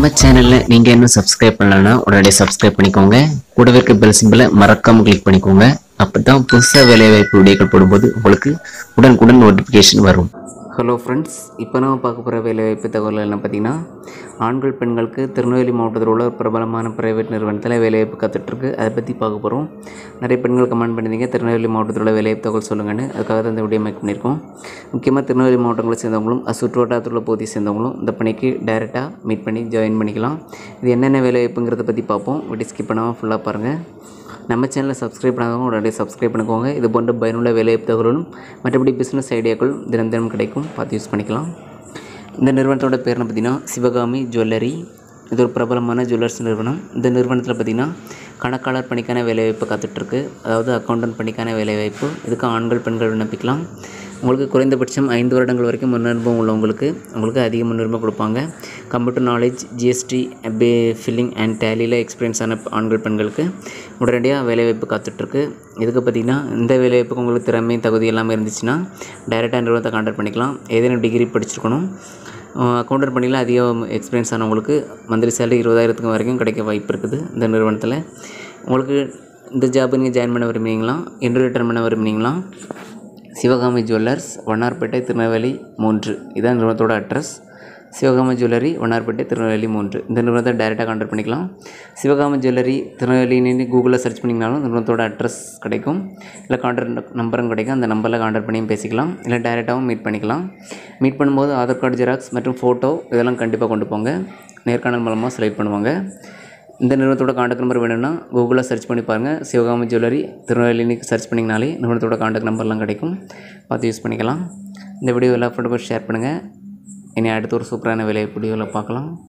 நம்ம சேனலில் நீங்கள் இன்னும் சப்ஸ்கிரைப் பண்ணலன்னா உடனடியாக சப்ஸ்கிரைப் பண்ணிக்கோங்க கூடவே இருக்க பெல் சிம்பிளை மறக்காமல் கிளிக் பண்ணிக்கோங்க அப்போ தான் புதுசாக வேலைவாய்ப்பு வீடியோக்கள் போடும்போது உங்களுக்கு உடனுக்குடன் நோட்டிஃபிகேஷன் வரும் ஹலோ ஃப்ரெண்ட்ஸ் இப்போ நம்ம பார்க்க போகிற வேலைவாய்ப்பு தகவல் என்ன பார்த்தீங்கன்னா ஆண்கள் பெண்களுக்கு திருநெல்வேலி மாவட்டத்தில் உள்ள ஒரு பிரபலமான பிரைவேட் நிறுவனத்தில் வேலைவாய்ப்பு கற்றுட்ருக்கு அதை பற்றி பார்க்க போகிறோம் நிறைய பெண்கள் கமெண்ட் பண்ணியிருந்தீங்க திருநெல்வேலி மாவட்டத்தில் உள்ள வேலைவாய்ப்பு தகவல் சொல்லுங்கன்னு அதுக்காக தான் இந்த வீடியோ மேக் பண்ணியிருக்கோம் முக்கியமாக திருநெல்வேலி மாவட்டங்களை சேர்ந்தவங்களும் அது சுற்று வட்டாரத்தில் உள்ள பகுதியை சேர்ந்தவங்களும் இந்த பணிக்கு டைரெக்டாக மீட் பண்ணி ஜாயின் பண்ணிக்கலாம் இது என்னென்ன வேலைவாய்ப்புங்கிறத பற்றி பார்ப்போம் வீடியோ ஸ்கிப் பண்ணாமல் ஃபுல்லாக பாருங்கள் நம்ம சேனலை சப்ஸ்கிரைப் பண்ணாதவங்க உடனடியாக சப்ஸ்கிரைப் பண்ணிக்கோங்க இது போன்ற பயனுள்ள வேலைவாய்ப்பு தகவலும் மற்றபடி பிஸ்னஸ் ஐடியாக்கள் தினம் தினம் கிடைக்கும் பார்த்து யூஸ் பண்ணிக்கலாம் இந்த நிறுவனத்தோட பேர் என்ன பார்த்தீங்கன்னா சிவகாமி ஜுவல்லரி இது ஒரு பிரபலமான ஜுவல்லர்ஸ் நிறுவனம் இந்த நிறுவனத்தில் பார்த்திங்கன்னா கணக்காளர் பணிக்கான வேலைவாய்ப்பு காத்துட்ருக்கு அதாவது அக்கௌண்டன்ட் பணிக்கான வேலைவாய்ப்பு இதுக்கு ஆண்கள் பெண்கள் விண்ணப்பிக்கலாம் உங்களுக்கு குறைந்தபட்சம் ஐந்து வருடங்கள் வரைக்கும் முன் அனுபவம் உள்ளவங்களுக்கு உங்களுக்கு அதிக முன்னுரிமை கொடுப்பாங்க computer knowledge GST pay filling and டேலியில் எக்ஸ்பீரியன்ஸான ஆண்கள் பெண்களுக்கு உடனடியாக வேலைவாய்ப்பு காத்துட்ருக்கு இதுக்கு பார்த்திங்கன்னா இந்த வேலைவாய்ப்புக்கு உங்களுக்கு திறமை தகுதி எல்லாமே இருந்துச்சுன்னா டைரெக்டாக நிறுவனத்தை கான்டாக்ட் பண்ணிக்கலாம் ஏதேனும் டிகிரி படிச்சிருக்கணும் அக்கௌண்டர் பணியில் அதிக எக்ஸ்பீரியன்ஸ் ஆனவங்களுக்கு மந்த்லி சேலரி இருபதாயிரத்துக்கு வரைக்கும் கிடைக்க வாய்ப்பு இருக்குது இந்த நிறுவனத்தில் உங்களுக்கு இந்த ஜாப் நீங்கள் ஜாயின் பண்ண விரும்புனீங்களா இன்டர்வியூ அட்டன் பண்ண விரும்புனீங்களா சிவகாமி ஜுவல்லர்ஸ் வண்ணார்பேட்டை திருநெல்வேலி மூன்று இதான் நிறுவனத்தோட அட்ரஸ் சிவகாமி ஜுவல்லரி வண்ணார்பேட்டை திருநெல்வேலி மூன்று இந்த நிறுவனத்தை டைரெக்டாக கான்டாக்ட் பண்ணிக்கலாம் சிவகாமி ஜுவல்லரி திருநெல்வேலின்னு கூகுளில் சர்ச் பண்ணிங்கனாலும் நிறுவனத்தோட அட்ரஸ் கிடைக்கும் இல்லை கான்டாக்ட் நம்பரும் கிடைக்கும் அந்த நம்பரில் கான்டாக்ட் பண்ணியும் பேசிக்கலாம் இல்லை டைரெக்டாகவும் மீட் பண்ணிக்கலாம் மீட் பண்ணும்போது ஆதார் கார்டு ஜெராக்ஸ் மற்றும் ஃபோட்டோ இதெல்லாம் கண்டிப்பாக கொண்டு போங்க நேர்காணல் மூலமாக செலக்ட் பண்ணுவாங்க இந்த நிறுவனத்தோட காண்டாக்ட் நம்பர் வேணும்னா கூகுளில் சர்ச் பண்ணி பாருங்கள் சிவகாமி ஜுவல்லரி திருநெல்வேலின்னு சர்ச் பண்ணிங்கனாலே நிறுவனத்தோட காண்டாக்ட் நம்பர்லாம் கிடைக்கும் பார்த்து யூஸ் பண்ணிக்கலாம் இந்த வீடியோ எல்லா ஃப்ரெண்டுக்கும் ஷேர் பண்ணுங்கள் இனி அடுத்த ஒரு சூப்பரான வேலை வீடியோவில் பார்க்கலாம்